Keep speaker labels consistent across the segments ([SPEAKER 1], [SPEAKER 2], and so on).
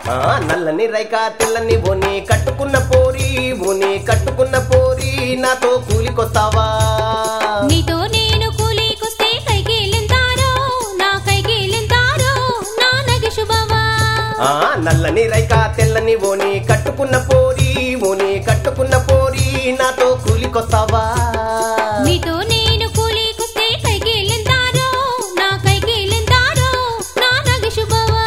[SPEAKER 1] ఆ, నల్లని రైక తెల్లని బోని కట్టుకున్న పోరి బోని కట్టుకున్న పోరి నాతో కూలికొస్తావా
[SPEAKER 2] నీతో నేను కూలీకొస్తే కైకేలింతారో నా కైకేలింతారో నా నగి శుభవా
[SPEAKER 1] ఆ నల్లని రైక తెల్లని బోని కట్టుకున్న పోరి బోని కట్టుకున్న పోరి నాతో కూలికొస్తావా
[SPEAKER 2] నీతో నేను కూలీకొస్తే కైకేలింతారో నా కైకేలింతారో నా నగి శుభవా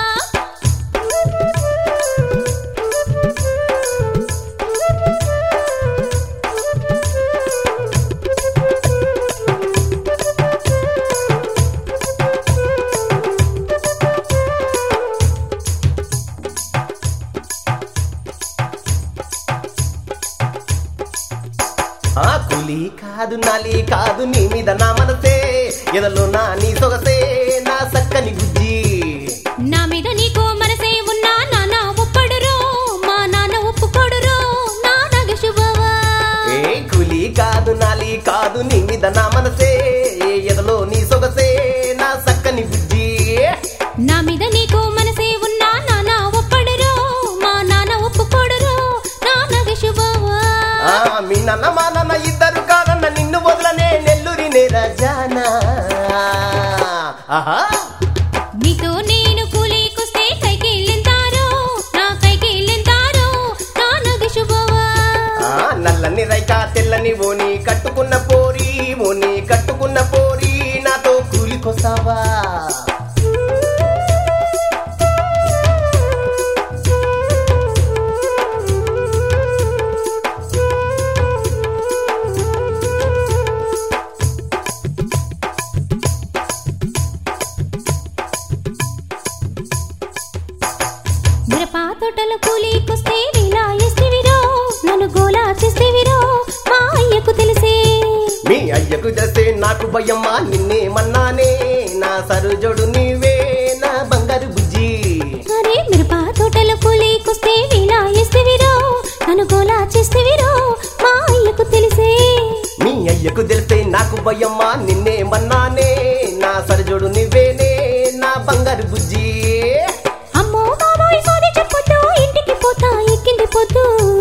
[SPEAKER 1] ఆ కూలి కాదు నాలి కాదు నీ మీద నా మనసే ఎదలో నా నీ సొగసే నా సక్కని బుజ్జి
[SPEAKER 2] నా మీద నీకు మనసే ఉన్నా నాన్న ఒప్పడురో మా నాన్న ఒప్పుకోడురో నా నగి శుభవా
[SPEAKER 1] ఏ కూలి కాదు నాలి కాదు నీ మీద నా మనసే ఎదలో నీ సొగసే నా సక్కని బుజ్జి
[SPEAKER 2] నా మీద నీకు మనసే ఉన్నా నాన్న ఒప్పడురో మా నాన్న ఒప్పుకోడురో నా నగి శుభవా
[SPEAKER 1] ఆ మీ నాన్న మా నాన్న ఇద్దరు కాదన్న నిన్ను వదలనే నెల్లూరి నే రాజానా ఆహా
[SPEAKER 2] నీతో నేను కూలీకొస్తే కైకెళ్ళింతారో నా కైకెళ్ళింతారో నా నగి శుభవా
[SPEAKER 1] ఆ నల్లని రైక తెల్లని ఓని కట్టుకున్న పోరి ఓని కట్టుకున్న పోరి నాతో కూలికొస్తావా
[SPEAKER 2] మిరపా తోటల కూలీకొస్తే వీలా ఇస్తివిరో నన్ను గోలా చేస్తేవిరో మా అయ్యకు తెలిసే
[SPEAKER 1] మీ అయ్యకు చేస్తే నాకు భయమ్మా నిన్నే మన్నానే నా సరుజోడు నీవే నా బంగారు బుజ్జి
[SPEAKER 2] అరే మిరపా తోటల కూలీకొస్తే వీలా ఇస్తివిరో నన్ను గోలా చేస్తేవిరో మా అయ్యకు తెలిసే
[SPEAKER 1] మీ అయ్యకు తెలిస్తే నాకు భయమ్మా నిన్నే మన్నానే నా సరుజోడు నీవేనే నా బంగారు బుజ్జి
[SPEAKER 2] అమ్మో బాబోయ్ సోది చెప్పొద్దు ఇంటికి పోతా ఎక్కింది పొద్దు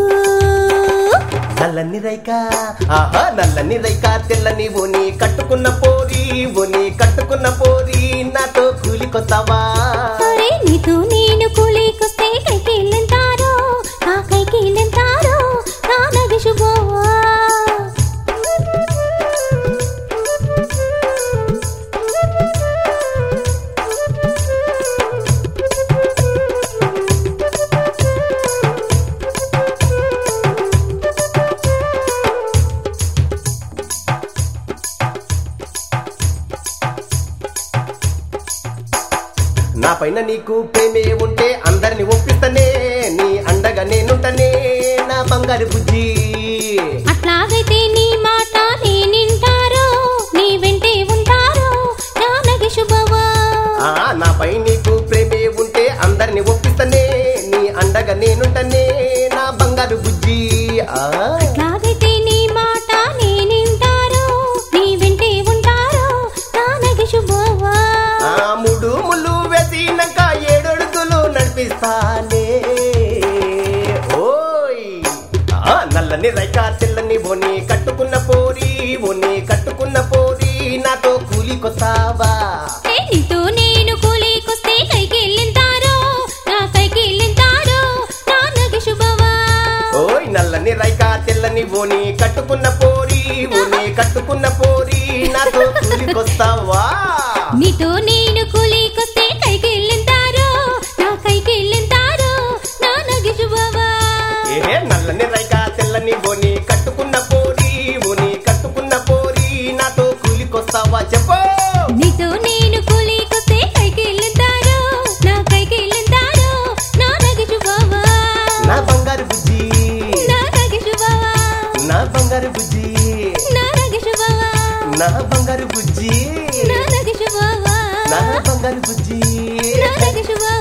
[SPEAKER 1] నల్లని రైక ఆహా నల్లని రైక తెల్లని ఓని కట్టుకున్న పోరి ఓని కట్టుకున్న పోరి నాతో కూలికొస్తావా
[SPEAKER 2] అరే నీతో నేను కూలీకొస్తే కైకెళ్ళింతారో నా కైకెళ్ళింతారో నా నగి శుభవా
[SPEAKER 1] నా పైన నీకు ప్రేమే ఉంటే అందరిని ఒప్పిస్తనే నీ అండగా నేనుంటనే నా బంగారు బుజ్జి
[SPEAKER 2] అట్లాగైతే నీ మాట నేనింటారో నీ వెంటే ఉంటారో నా నగి శుభవా
[SPEAKER 1] ఆ నాపై నీకు ప్రేమే ఉంటే అందరిని ఒప్పిస్తనే నీ అండగా నేనుంటనే నా బంగారు బుజ్జి ఆ
[SPEAKER 2] అట్లాగైతే నీ మాట నేనింటారో నీ వెంటే ఉంటారో నా నగి శుభవా
[SPEAKER 1] ఆ మూడు ముళ్ళు వేసినాక ఏడొడుగులు నడిపిస్తానే ఓయ్ ఆ నల్లని రైక తెల్లని బోని కట్టుకున్న పోరి బోని కట్టుకున్న పోరి నాతో కూలికొస్తావా
[SPEAKER 2] ఏ నీతో నేను కూలీకొస్తే కైకెళ్ళింతారో నా కైకెళ్ళింతారో నా నగి శుభవా
[SPEAKER 1] ఓయ్ నల్లని రైక తెల్లని బోని కట్టుకున్న పోరి బోని కట్టుకున్న పోరి నాతో కూలికొస్తావా
[SPEAKER 2] నీతో నేను కూలీకొస్తే కైకెళ్ళింతారో నా కైకెళ్ళింతారో నా నగి శుభవా
[SPEAKER 1] ఏ నల్లని రైక తెల్లని బోని కట్టుకున్న పోరి బోని కట్టుకున్న పోరి నాతో కూలికొస్తావా చెప్పు
[SPEAKER 2] నీతో నేను కూలీకొస్తే కైకెళ్ళింతారో నా కైకెళ్ళింతారో నా నగి శుభవా
[SPEAKER 1] నా బంగారు బుజ్జి
[SPEAKER 2] నా నగి శుభవా
[SPEAKER 1] నా బంగారు బుజ్జి
[SPEAKER 2] నా నగి శుభవా
[SPEAKER 1] నా బంగారు బుజ్జి
[SPEAKER 2] నా నగి శుభవా
[SPEAKER 1] నా బంగారు బుజ్జి
[SPEAKER 2] నా నగి శుభవా